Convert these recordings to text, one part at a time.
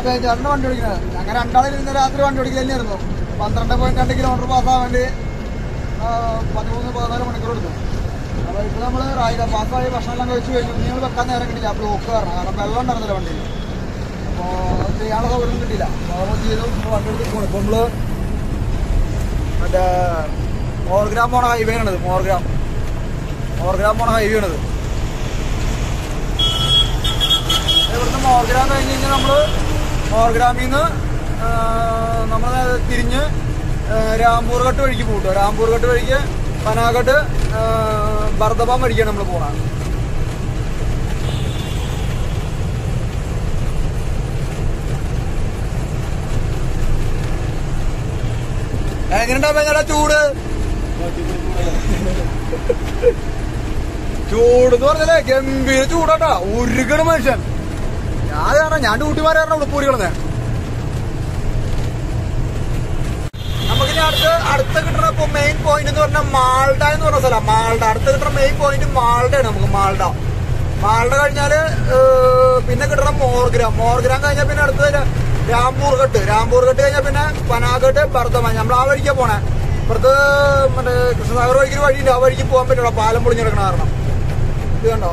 ചേട്ടൻ്റെ വണ്ടി ഓടിക്കുന്നത് ഞങ്ങൾ രണ്ടാളിൽ ഇന്ന് രാത്രി വണ്ടി ഓടിക്കൽ തന്നെയായിരുന്നു പന്ത്രണ്ട് പോയിന്റ് രണ്ട് കിലോമീറ്റർ പാസ്സാകാൻ വേണ്ടി ആ, പതിമൂന്ന് പതിനാല് മണിക്കൂർ എടുത്തു അപ്പോൾ ഇപ്പോൾ നമ്മൾ റായില പാസ്സായി ഭക്ഷണം എല്ലാം കഴിച്ച് കഴിഞ്ഞു നിങ്ങൾ വെക്കാൻ നേരം കിട്ടില്ല ബ്ലോക്ക് കാരണം കാരണം വെള്ളം ഉണ്ടായിരുന്നില്ല വണ്ടിയിൽ അപ്പോൾ അത് ചെയ്യാനുള്ള സൗകര്യം കിട്ടിയില്ല അപ്പോൾ നമ്മൾ ചെയ്തു ഇപ്പോൾ വണ്ടി എടുത്ത് പോകണം ഇപ്പോൾ നമ്മൾ മറ്റേ മോർഗ്രാം പോണ ഹൈവേ ആണത് മോർഗ്രാം മോർഗ്രാം പോണ ഹൈവേ ആണത് ഇവിടുന്ന് മോർഗ്രാം കഴിഞ്ഞ് കഴിഞ്ഞാൽ നമ്മൾ മോർഗ്രാമിൽ നിന്ന് നമ്മൾ തിരിഞ്ഞ് ആ, രാംപൂർഘട്ട് വഴിക്ക് പോകും രാംപൂർഘട്ട് വഴിക്ക് പനാഘട്ട് ആ, ബർദബാം വഴിക്കാണ് നമ്മൾ പോണത് എങ്ങനെയുണ്ടാവും എങ്ങനെ ചൂട് ചൂട് എന്ന് പറഞ്ഞാലേ ഗംഭീര ചൂടാട്ടാ ഉരുകണ മനുഷ്യൻ ഞാൻ കാരണം ഞാൻ ഡ്യൂട്ടിമാരാണ് ഉടുപ്പൂരി കിടന്നേ നമുക്കിനി അടുത്ത് അടുത്ത് കിട്ടുന്ന ഇപ്പൊ മെയിൻ പോയിന്റ് എന്ന് പറഞ്ഞാൽ മാൾഡ എന്ന് പറഞ്ഞ സ്ഥലം മാൾഡ അടുത്ത് കിട്ടുന്ന മെയിൻ പോയിന്റ് മാൾഡയാണ് നമുക്ക് മാൾഡ മാൾഡ കഴിഞ്ഞാല് ഏഹ്, പിന്നെ കിട്ടുന്ന മോർഗ്രാം മോർഗ്രാം കഴിഞ്ഞാൽ പിന്നെ അടുത്ത് രാംപൂർഘട്ട് രാംപൂർഘട്ട് കഴിഞ്ഞാൽ പിന്നെ പനാഘട്ട് ബർദ്ധമാൻ നമ്മൾ ആ വഴിക്കാ പോണേ ഇപ്പുറത്ത് മറ്റേ കൃഷ്ണസാഗർ വഴിക്ക് ഒരു വഴിയില്ല ആ വഴിക്ക് പോകാൻ പറ്റില്ല പാലം പൊളിഞ്ഞെടുക്കണ കാരണം ഇത് കണ്ടോ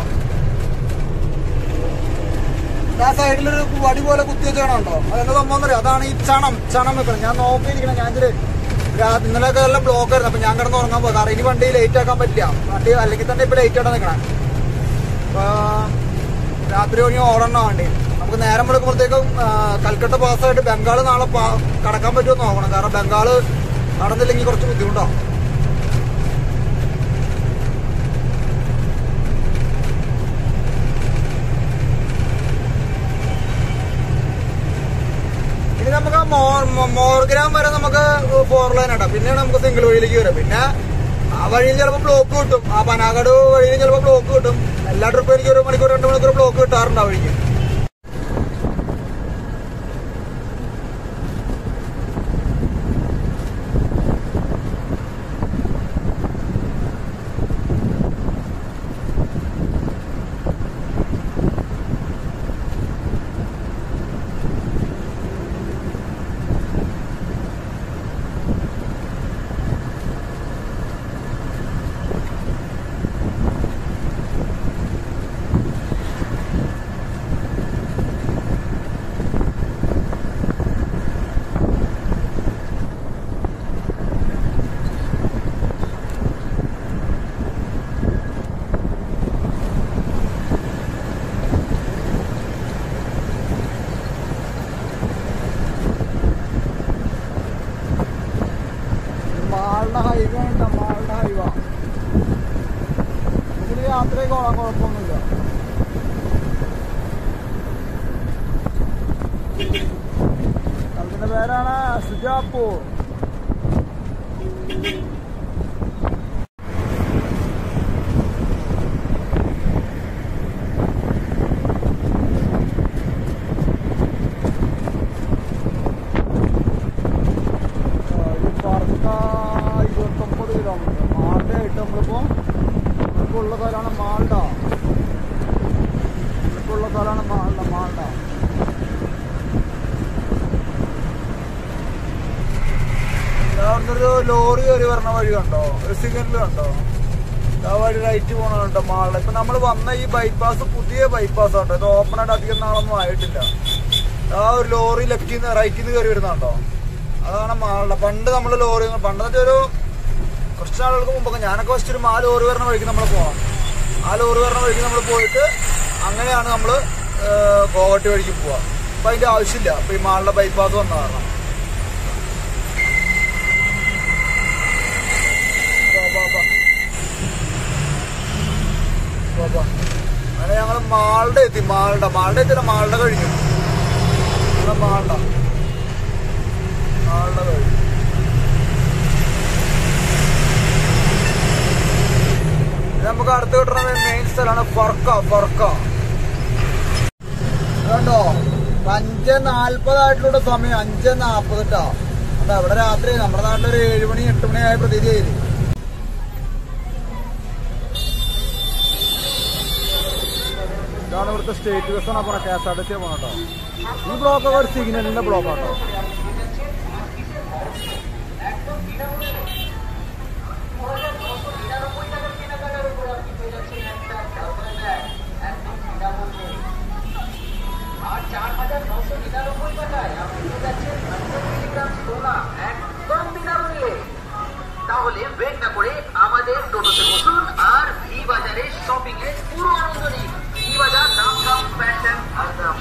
ആ സൈഡിലൊരു വടി പോലെ കുത്തി വെച്ചാണോ അതെന്താ സംഭവം എന്നറിയോ അതാണ് ഈ ചണം ചണം വെക്കണം ഞാൻ നോക്കിയിരിക്കണം ഞാൻ ഇതില് രാ- ഇന്നലെയൊക്കെ എല്ലാം ബ്ലോക്ക് ആയിരുന്നു അപ്പൊ ഞാൻ കിടന്ന് ഉറങ്ങാൻ പോകും കാരണം ഇനി വണ്ടി ലേറ്റ് ആക്കാൻ പറ്റില്ല വണ്ടി അല്ലെങ്കിൽ തന്നെ ഇപ്പൊ ലേറ്റ് ആയിട്ടാ നിൽക്കണേ അപ്പൊ രാത്രി ഇനി ഓടണ വണ്ടി നമുക്ക് നേരം വിളിക്കുമ്പോഴത്തേക്കും കൽക്കട്ട പാസ്സായിട്ട് ബംഗാൾ നാളെ പാ- കടക്കാൻ പറ്റുമോ എന്ന് നോക്കണം കാരണം ബംഗാള് നടന്നില്ലെങ്കിൽ കുറച്ച് ബുദ്ധിമുട്ടാവും ഇനി നമുക്ക് ആ മോർ- മോ- മോർഗ്രാം വരെ നമുക്ക് ഫോർ ലൈൻ ആട്ടോ പിന്നെയാണ് നമുക്ക് സിംഗിൾ വഴിയിലേക്ക് വരാം പിന്നെ ആ വഴിയിൽ ചിലപ്പോൾ ബ്ലോക്ക് കിട്ടും ആ പനാഗഡ് വഴിയിൽ ചിലപ്പോൾ ബ്ലോക്ക് കിട്ടും എല്ലാ ട്രിപ്പും എനിക്ക് ഒരു മണിക്കൂർ രണ്ട് മണിക്കൂർ ബ്ലോക്ക് കിട്ടാറുണ്ട് ആ വഴിക്ക് മാളുടെ ഹൈവേ ആണ് മാളുടെ ഹൈവ ഇതിന് യാത്രയൊക്കെ ഓടാൻ കുഴപ്പമൊന്നുമില്ല സ്ഥലത്തിന്റെ പേരാണ് സുജാപൂർ ഈ പറഞ്ഞ ഇരുപത്തൊമ്പത് കിലോമീറ്റർ മാൾഡ ആയിട്ട് നമ്മളിപ്പോ നമുക്കുള്ള സ്ഥലമാണ് മാൾഡ നമുക്കുള്ള സ്ഥലമാണ് മാൾഡ മാൾഡ ഒരു ലോറി കയറി വരണ വഴി കണ്ടോ ഒരു സിഗ്നൽ കണ്ടോ ആ വഴി റൈറ്റ് പോണ കണ്ടോ മാൾഡ ഇപ്പൊ നമ്മൾ വന്ന ഈ ബൈപ്പാസ് പുതിയ ബൈപ്പാസ് ആട്ടോ ഇത് ഓപ്പൺ ആയിട്ട് അധികം നാളൊന്നും ആയിട്ടില്ല ആ ഒരു ലോറി ലെഫ്റ്റിൽ നിന്ന് റൈറ്റിൽ നിന്ന് കയറി വരുന്നുണ്ടോ അതാണ് മാളുടെ പണ്ട് നമ്മൾ ലോറി പണ്ടത്തെ ഒരു കുറച്ച് നാളുകൾക്ക് മുമ്പൊക്കെ ഞാനൊക്കെ ഫസ്റ്റ് ഒരു ആ ലോറി വരണ വഴിക്ക് നമ്മൾ പോകാം ആ ലോറി വരണ വഴിക്ക് നമ്മൾ പോയിട്ട് അങ്ങനെയാണ് നമ്മൾ ഗോവട്ടി വഴിക്ക് പോവാ അപ്പൊ അതിന്റെ ആവശ്യമില്ല അപ്പൊ ഈ മാളുടെ ബൈപ്പാസ് വന്ന കാരണം വാ, വാ, വാ. വാ, വാ. അങ്ങനെ ഞങ്ങൾ മാളുടെ എത്തി മാളുടെ മാളുടെ എത്തില്ല മാളുടെ കഴിഞ്ഞു ഞങ്ങൾ മാളുടെ ആളുടെ വഴി ഇത് നമുക്ക് അടുത്ത് കിട്ടുന്ന മെയിൻ സ്ഥലമാണ് ഫർക്ക ഫർക്ക കണ്ടോ അഞ്ച് നാല്പതായിട്ടുള്ള സമയം അഞ്ച് നാപ്പത് കേട്ടോ അതാ ഇവിടെ രാത്രി നമ്മുടെ നാട്ടിലൊരു ഏഴ് മണി എട്ട് മണി ആയ പ്രതീതി ആയിരുന്നു ഇതാണ് ഇവിടുത്തെ സ്റ്റേറ്റ് ബസ്സാണ് പോണ K S R T C പോണ കേട്ടോ ഈ ബ്ലോക്കൊക്കെ ഒരു സിഗ്നലിന്റെ ബ്ലോക്ക് കേട്ടോ একদম বিনামূল্যে তাহলে ব্রেক না করে আমাদের টোটোতে বসুন আর ভি বাজারে শপিং এর পুরো আনন্দ নিন ভি বাজার নাম দাম ফ্যাশন আদাম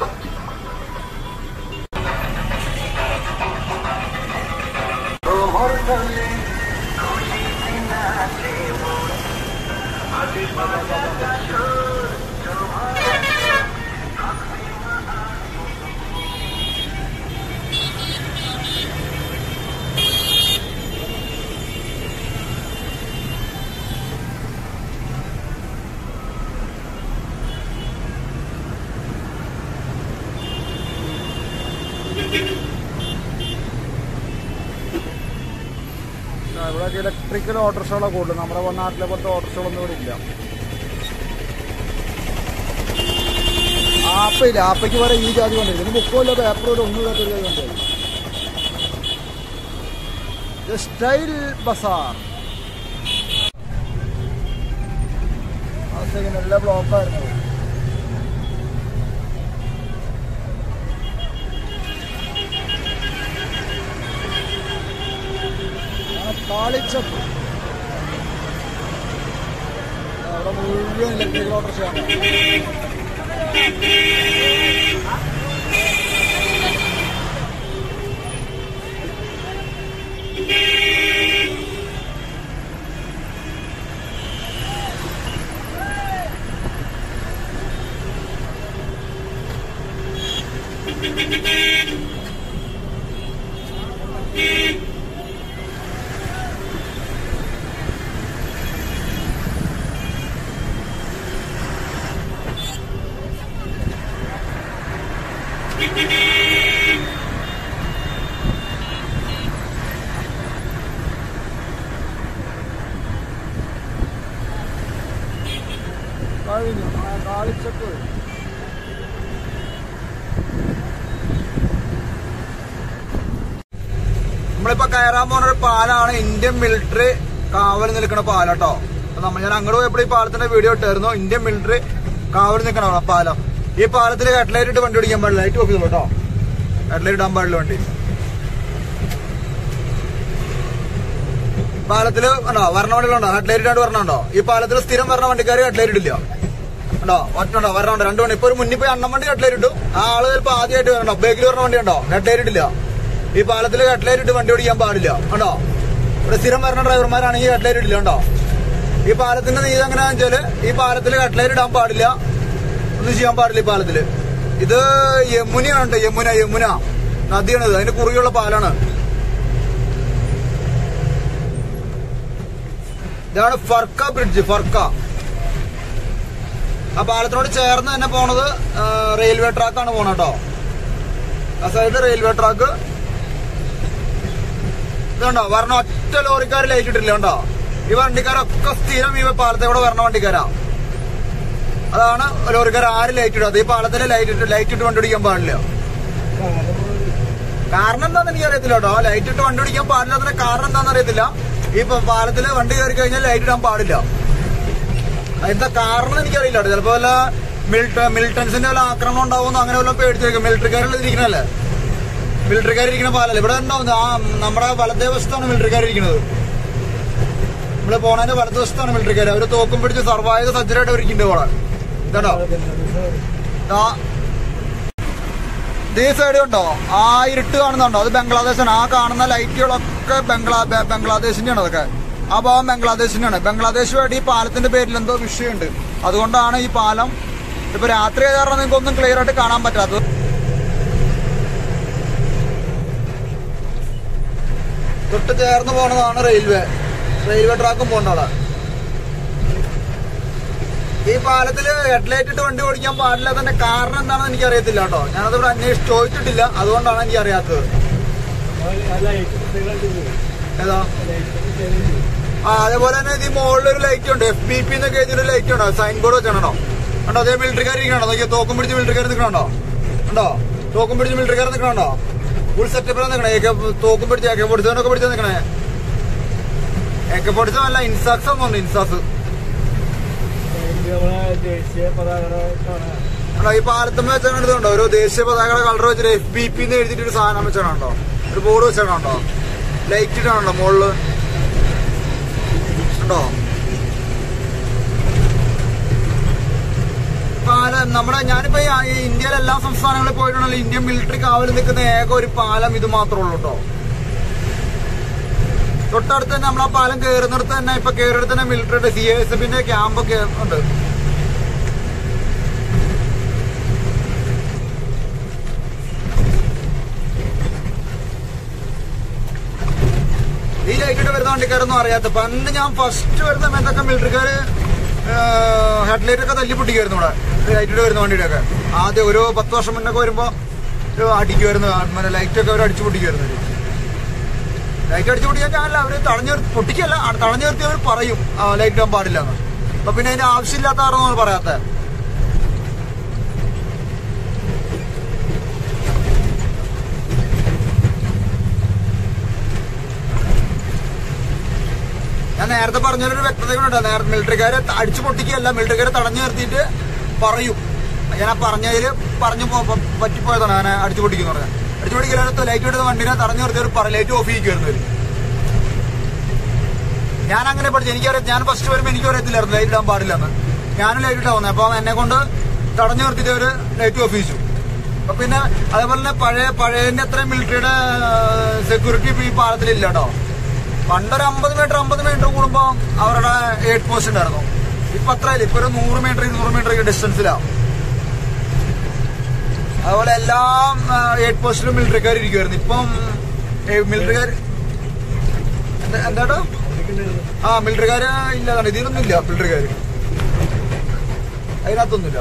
ഇവിടെ ഇലക്ട്രിക്കൽ ഓട്ടോറിക്ഷകളെ കൂടുതൽ നമ്മുടെ നാട്ടിലെ പോലത്തെ ഓട്ടോറിക്ഷകളൊന്നും ഇവിടെ ഇല്ല ആപ്പയില്ല ആപ്പയ്ക്ക് വരെ ഈ ജാതി കൊണ്ടിരിക്കും ബുക്കുമില്ല പേപ്പറും ഒന്നും ഇല്ലാത്തൊരു ജാതി കൊണ്ടുവരും സ്റ്റൈൽ ബസാർ ആ സെക്കൻഡ് എല്ലാം ബ്ലോക്കായിരുന്നു കാളിച്ചപ്പ് അവിടെ മുഴുവൻ ഇലക്ട്രിക്കൽ ഓട്ടോറിക്ഷയാണ് കഴിഞ്ഞു ആ കാളിച്ചപ്പ് നമ്മളിപ്പോ കയറാൻ പോണ ഒരു പാലാണ് ഇന്ത്യൻ മിലിറ്ററി കാവൽ നിൽക്കുന്ന പാലം കേട്ടോ അപ്പൊ നമ്മൾ ഞാൻ അങ്ങോട്ട് പോയപ്പോൾ ഈ പാലത്തിന്റെ വീഡിയോ ഇട്ടായിരുന്നു ഇന്ത്യൻ മിലിറ്ററി കാവൽ നിൽക്കണ പാലം ഈ പാലത്തിൽ ഹെഡ്ലൈറ്റ് ഇട്ട് വണ്ടി ഓടിക്കാൻ പാടില്ല ലൈറ്റ് ഓഫ് ചെയ്തോളൂ കേട്ടോ ഹെഡ്ലൈറ്റ് ഇടാൻ പാടില്ല വണ്ടി പാലത്തില് ഉണ്ടോ വരണ വണ്ടികളുണ്ടോ ഹെഡ്ലൈറ്റ് ഇട്ടാണ്ട് വരണുണ്ടോ ഈ പാലത്തിൽ സ്ഥിരം വരണ വണ്ടിക്കാർ ഹെഡ്ലൈറ്റ് ഇടില്ല ഉണ്ടോ ഒറ്റുണ്ടോ വരണുണ്ടോ രണ്ട് വണ്ടി ഇപ്പൊ ഒരു മുന്നിൽ പോയി അണ്ണം വണ്ടി ഹെഡ്ലൈറ്റ് ഇട്ടു ആ ആള് ചിലപ്പോ ആദ്യമായിട്ട് വരണോ ബേക്കിൽ വരണ വണ്ടി ഉണ്ടോ ഹെഡ്ലൈറ്റ് ഇടില്ല ഈ പാലത്തിൽ ഹെഡ്ലൈറ്റ് ഇട്ട് വണ്ടി ഓടിക്കാൻ പാടില്ല ഉണ്ടോ ഇവിടെ സ്ഥിരം വരണ ഡ്രൈവർമാരാണെങ്കിൽ ഹെഡ്ലൈറ്റ് ഇടില്ല ഉണ്ടോ ഈ പാലത്തിന്റെ നീതി എങ്ങനെയാണെന്ന് വെച്ചാല് ഈ പാലത്തിൽ ഹെഡ്ലൈറ്റ് ഇടാൻ പാടില്ല ഒന്നും ചെയ്യാൻ പാടില്ല ഈ പാലത്തില് ഇത് യമുനയാണ് യമുന യമുന നദിയാണിത് അതിന് കുറുകെയുള്ള പാലാണ് ഇതാണ് ഫർക്ക ബ്രിഡ്ജ് ഫർക്ക ആ പാലത്തിനോട് ചേർന്ന് തന്നെ പോണത് ആ, റെയിൽവേ ട്രാക്കാണ് പോണത് കേട്ടോ ആ സൈഡ് റെയിൽവേ ട്രാക്ക് ഇതുണ്ടോ വരണ ഒറ്റ ലോറിക്കാർ ലൈറ്റ് ഇട്ടില്ല കണ്ടോ ഈ വണ്ടിക്കാരൊക്കെ സ്ഥിരം ഈ പാലത്തെ കൂടെ വരണ വണ്ടിക്കാരാ അതാണ് ലോറിക്കാർ ആര് ലൈറ്റ് ഇടാതെ ഈ പാലത്തിൽ ലൈറ്റ് ഇട്ട് ലൈറ്റ് ഇട്ട് വണ്ടി ഓടിക്കാൻ പാടില്ല കാരണം എന്താന്ന് എനിക്ക് അറിയത്തില്ല കേട്ടോ ലൈറ്റ് ഇട്ട് വണ്ടി ഓടിക്കാൻ പാടില്ലാത്തതിന്റെ കാരണം എന്താണെന്ന് അറിയത്തില്ല ഈ പ- പാലത്തില് വണ്ടി കയറി കഴിഞ്ഞാൽ ലൈറ്റ് ഇടാൻ പാടില്ല എന്താ കാരണം എനിക്കറിയില്ല കേട്ടോ ചിലപ്പോ വല്ല മിലിട്ട മിലിറ്റൻസിന്റെ വല്ല ആക്രമണം ഉണ്ടാവുമെന്നോ അങ്ങനെ വല്ല പേടിച്ചിരിക്കും മിലിറ്ററിക്കാരുള്ള ഇരിക്കണല്ലേ മിലിറ്ററിക്കാരിരിക്കുന്ന പാലല്ലേ ഇവിടെ ഉണ്ടാവും ആ നമ്മുടെ വലത്തേ വശത്താണ് മിലിറ്ററിക്കാരിരിക്കുന്നത് നമ്മള് പോണതിന്റെ വലതുവശത്താണ് മിലിറ്ററിക്കാർ അവര് തോക്കും പിടിച്ച് സർവായുധ സജ്ജരായിട്ട് ഒരുക്കിണ്ട് പോളെ ഇതാണോ ദാ ഈ സൈഡ് ഉണ്ടോ ആ ഇരുട്ട് കാണുന്നുണ്ടോ അത് ബംഗ്ലാദേശാണ് ആ കാണുന്ന ലൈറ്റുകളൊക്കെ ബംഗ്ലാ ബ- ബംഗ്ലാദേശിന്റെയാണ് അതൊക്കെ ആ ഭാഗം ബംഗ്ലാദേശിന്റെയാണ് ബംഗ്ലാദേശുമായിട്ട് ഈ പാലത്തിന്റെ പേരിൽ എന്തോ വിഷയമുണ്ട് അതുകൊണ്ടാണ് ഈ പാലം ഇപ്പൊ രാത്രി ആയത് കാരണം നിങ്ങൾക്ക് ഒന്നും ക്ലിയർ ആയിട്ട് കാണാൻ പറ്റാത്തത് തൊട്ട് ചേർന്ന് പോണതാണ് റെയിൽവേ റെയിൽവേ ട്രാക്കും പോണ്ട അവിടെ ഈ പാലത്തില് ഹെഡ്ലൈറ്റ് ഇട്ട് വണ്ടി ഓടിക്കാൻ പാടില്ലാത്തതിന്റെ കാരണം എന്താണെന്ന് എനിക്ക് അറിയത്തില്ല കേട്ടോ ഞാനത് ഇവിടെ അന്വേഷിച്ച് ചോദിച്ചിട്ടില്ല അതുകൊണ്ടാണ് എനിക്ക് അറിയാത്തത് ഏതാ ആ അതേപോലെ തന്നെ ഇത് ഈ മുകളിൽ ഒരു ലൈറ്റ് ഉണ്ട് എഫ് ബി പി എന്നൊക്കെ എഴുതിയൊരു ലൈറ്റ് ഉണ്ട് സൈൻ ബോർഡ് വെച്ചാണോ കണ്ടോ അതേ മിലിറ്ററിക്കാർ ഇരിക്കണോ നോക്കിയോ തോക്കും പിടിച്ച് മിലിറ്ററിക്കാർ നിൽക്കണോ ഉണ്ടോ തോക്കും പിടിച്ച് മിലിറ്ററിക്കാർ നിൽക്കണോ ഫുൾ സെറ്റപ്പിലാണ് നിൽക്കണേ ഏക തോക്കും പിടിച്ച് ഏക പൊടിച്ചവനൊക്കെ പിടിച്ചാ നിൽക്കണേ ഏക പൊടിച്ചതല്ല ഇൻസാക്സ് ഒന്നുണ്ട് ഇൻസാസ് ദേശീയ പതാകയുടെ കാണാൻ അല്ല ഈ പാലത്തുമ്പോ വെച്ചാൽ ഒരു ദേശീയ പതാകയുടെ കളർ വെച്ചിട്ട് എഫ് ബി പി എന്ന് എഴുതിയിട്ട് ഒരു സാധനം വെച്ചാണോ ഒരു ബോർഡ് വെച്ചാണോ ലൈറ്റ് ഇട്ടാണോ മുകളില് ഉണ്ടോ പാലം നമ്മുടെ ഞാനിപ്പോ ഈ ഈ ഇന്ത്യയിലെ എല്ലാ സംസ്ഥാനങ്ങളിൽ പോയിട്ടുണ്ടല്ലോ ഇന്ത്യൻ മിലിറ്ററി കാവൽ നിൽക്കുന്ന ഏക ഒരു പാലം ഇത് മാത്രമേ ഉള്ളൂ കേട്ടോ തൊട്ടടുത്ത് തന്നെ നമ്മൾ ആ പാലം കയറുന്നിടത്ത് തന്നെ ഇപ്പൊ കയറിടത്ത് തന്നെ മിലിറ്ററിയുടെ സി എസ് എഫിന്റെ ക്യാമ്പൊക്കെ ഉണ്ട് ഈ ലൈറ്റിട്ട് വരുന്ന വണ്ടിക്കാരൊന്നും അറിയാത്ത പണ്ട് ഞാൻ ഫസ്റ്റ് വരുന്ന സമയത്തൊക്കെ മിലിറ്ററിക്കാര് ഹെഡ്ലൈറ്റ് ഒക്കെ തല്ലി പൊട്ടിക്കായിരുന്നു ഇവിടെ ലൈറ്റിട്ട് വരുന്ന വണ്ടിയുടെ ഒക്കെ ആദ്യം ഒരു പത്ത് വർഷം മുന്നൊക്കെ വരുമ്പോ ഒരു അടിക്കുമായിരുന്നു മറ്റേ ലൈറ്റ് ഒക്കെ അവർ അടിച്ചു പൊട്ടിക്കുമായിരുന്നു അവര്. ലൈറ്റ് അടിച്ചു പൊട്ടിക്കാൻ കാണില്ല അവര് തടഞ്ഞു നിർത്തി പൊട്ടിക്കല്ല ആ തടഞ്ഞു നിർത്തി അവർ പറയും ആ, ലൈറ്റ് ഇടാൻ പാടില്ല എന്ന് അപ്പൊ പിന്നെ അതിന്റെ ആവശ്യമില്ലാത്ത ആരെന്നാണ് പറയാത്ത ഞാൻ നേരത്തെ പറഞ്ഞൊരു വ്യക്തത കൂടെ നേരത്തെ മിലിറ്ററിക്കാരെ അടിച്ചു പൊട്ടിക്കുകയല്ല മിലിറ്ററിക്കാരെ തടഞ്ഞു നിർത്തിയിട്ട് പറയും ഞാൻ ആ പറഞ്ഞതില് പറഞ്ഞു പോ- പ- പറ്റിപ്പോയതാണ് ഞാൻ അടിച്ചു പൊട്ടിക്കുന്നു പറഞ്ഞത് അടിച്ചു പൊട്ടിക്കലത്ത് ലൈറ്റ് ഇടുന്ന വണ്ടിനെ തടഞ്ഞു നിർത്തിയവർ പറ ലൈറ്റ് ഓഫ് ചെയ്യിക്കുമായിരുന്നു അവര്. ഞാൻ അങ്ങനെ പഠിച്ചു എനിക്കറിയാം ഞാൻ ഫസ്റ്റ് വരുമ്പോൾ എനിക്ക് അറിയത്തില്ലായിരുന്നു ലൈറ്റ് ഇടാൻ പാടില്ലെന്ന് ഞാനും ലൈറ്റ് ഇട്ടാ വന്നത് അപ്പൊ എന്നെ കൊണ്ട് തടഞ്ഞു നിർത്തിയിട്ട് അവര് ലൈറ്റ് ഓഫ് ചെയ്യിച്ചു അപ്പൊ പിന്നെ അതേപോലെ തന്നെ പഴയ പഴയതിന്റെ അത്രയും മിലിറ്ററിയുടെ സെക്യൂരിറ്റി ഇപ്പൊ ഈ പാലത്തിലില്ല കേട്ടോ പണ്ടൊരു അമ്പത് മീറ്റർ അമ്പത് മീറ്റർ കൂടുമ്പോ അവരുടെ എയ്റ്റ് പോസ്റ്റ് ഉണ്ടായിരുന്നു ഇപ്പൊ അത്രയില്ല ഇപ്പൊ ഒരു നൂറ് മീറ്റർ ഇരുന്നൂറ് മീറ്റർ ഡിസ്റ്റൻസിലാണ് അതുപോലെ എല്ലാം എയ്റ്റ് പോസ്റ്റിലും മിലിറ്ററിക്കാർ ഇരിക്കുമായിരുന്നു ഇപ്പം മിലിറ്ററിക്കാർ എന്താട്ടോ ആ മിലിറ്ററിക്കാര് ഇല്ല ഇതിനൊന്നും ഇല്ല മിലിറ്ററിക്കാര് അതിനകത്തൊന്നുമില്ല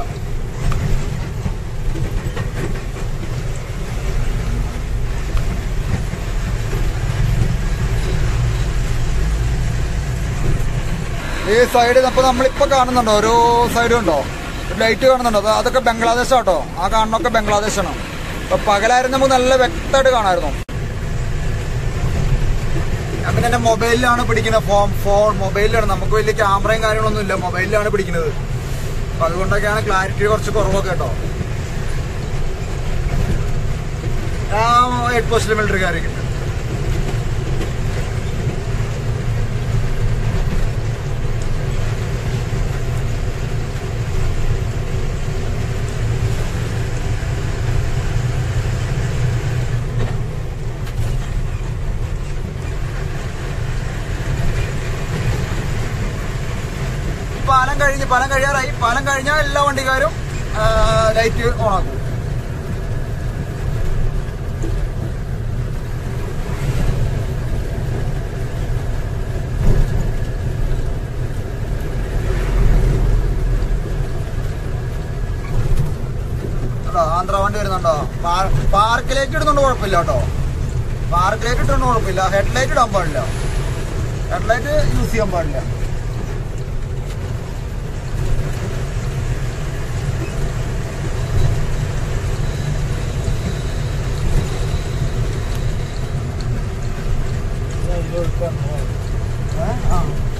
ഈ സൈഡ് അപ്പൊ നമ്മളിപ്പോ കാണുന്നുണ്ടോ ഓരോ സൈഡും ഉണ്ടോ ലൈറ്റ് കാണുന്നുണ്ടോ അത് അതൊക്കെ ബംഗ്ലാദേശ് ആട്ടോ ആ കാണുന്നൊക്കെ ബംഗ്ലാദേശാണ് അപ്പൊ പകലായിരുന്നു നമുക്ക് നല്ല വ്യക്തമായിട്ട് കാണായിരുന്നു ഞാൻ പിന്നെ എന്റെ മൊബൈലിലാണ് പിടിക്കുന്നത് ഫോൺ ഫോൺ മൊബൈലിലാണ് നമുക്ക് വലിയ ക്യാമറയും കാര്യങ്ങളൊന്നും ഇല്ല മൊബൈലിലാണ് പിടിക്കുന്നത് അപ്പൊ അതുകൊണ്ടൊക്കെയാണ് ക്ലാരിറ്റി കുറച്ച് കുറവൊക്കെ കേട്ടോ ആ എയ്റ്റ് പോസ്റ്റിൽ മിലിറ്ററിക്കാരൊക്കെ പാലം കഴിഞ്ഞ് പാലം കഴിയാറായി പാലം കഴിഞ്ഞാൽ എല്ലാ വണ്ടിക്കാരും ലൈറ്റ് ഓൺ ആക്കും കേട്ടോ ആന്ധ്ര വണ്ടി വരുന്നുണ്ടോ പാർക്ക് ലൈറ്റ് ഇടുന്നുണ്ട് കുഴപ്പമില്ല കേട്ടോ പാർക്ക് ലൈറ്റ് ഇട്ടുകൊണ്ട് കുഴപ്പമില്ല ഹെഡ് ലൈറ്റ് ഇടാൻ പാടില്ല ഹെഡ് ലൈറ്റ് യൂസ് ചെയ്യാൻ പാടില്ല ഏ? ആ.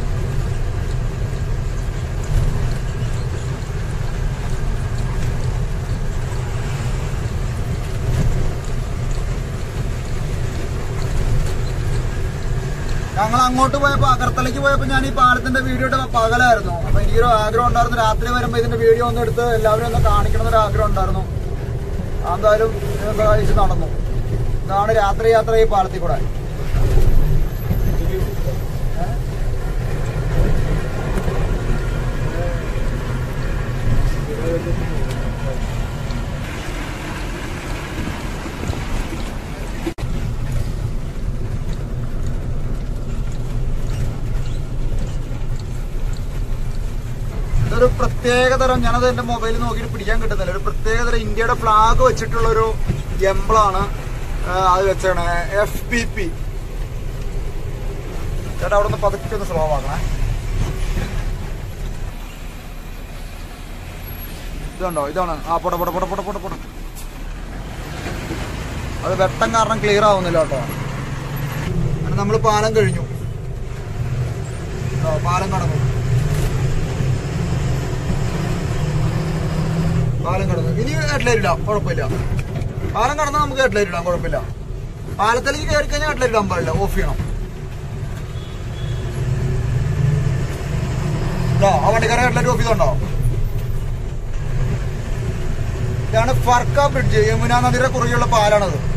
ഞങ്ങൾ അങ്ങോട്ട് പോയപ്പോ അകർത്തലയ്ക്ക് പോയപ്പോ ഞാൻ ഈ പാലത്തിന്റെ വീഡിയോ ഇട്ട പകലായിരുന്നു അപ്പൊ എനിക്കൊരു ആഗ്രഹം ഉണ്ടായിരുന്നു രാത്രി വരുമ്പോ ഇതിന്റെ വീഡിയോ ഒന്ന് എടുത്ത് എല്ലാവരും ഒന്ന് കാണിക്കണം എന്നൊരു ആഗ്രഹം ഉണ്ടായിരുന്നു എന്തായാലും ഇതൊക്കെ കഴിച്ച് നടന്നു ഇതാണ് രാത്രി യാത്ര ഈ പാലത്തിൽ കൂടെ ഇതൊരു പ്രത്യേകതരം ഞാനത് എന്റെ മൊബൈലിൽ നോക്കിയിട്ട് പിടിക്കാൻ കിട്ടുന്നില്ല ഒരു പ്രത്യേകതരം ഇന്ത്യയുടെ ഫ്ലാഗ് വെച്ചിട്ടുള്ള ഒരു എംബ്ലാണ് അത് വെച്ചാണ് എഫ് പി പി ചേട്ടാ അവിടെ നിന്ന് പതുക്കെ ഒന്ന് സ്ലോ ആക്കണേ ഇതുണ്ടോ ഇതാണ് ആ പൊട പൊട പൊട പൊട പൊട പൊട അത് വെട്ടം കാരണം ക്ലിയർ ആവുന്നില്ല കേട്ടോ അങ്ങനെ നമ്മൾ പാലം കഴിഞ്ഞു ഇതാ, പാലം കടന്നു പാലം കടന്നു ഇനി ഹെഡ്ലൈറ്റ് ഇടാം കുഴപ്പമില്ല പാലം കടന്നാൽ നമുക്ക് ഹെഡ്ലൈറ്റ് ഇടാം കുഴപ്പമില്ല പാലത്തിലേക്ക് കയറി കഴിഞ്ഞാൽ ഹെഡ്ലൈറ്റ് ഇടാൻ പാടില്ല ഓഫ് ചെയ്യണം ഇതാ ആ വണ്ടിക്കാരെ ഹെഡ്ലൈറ്റ് ഓഫ് ചെയ്തോണ്ടോ ഇതാണ് ഫർക്ക ബ്രിഡ്ജ് യമുന നദിയുടെ കുറുകെയുള്ള പാലാണത്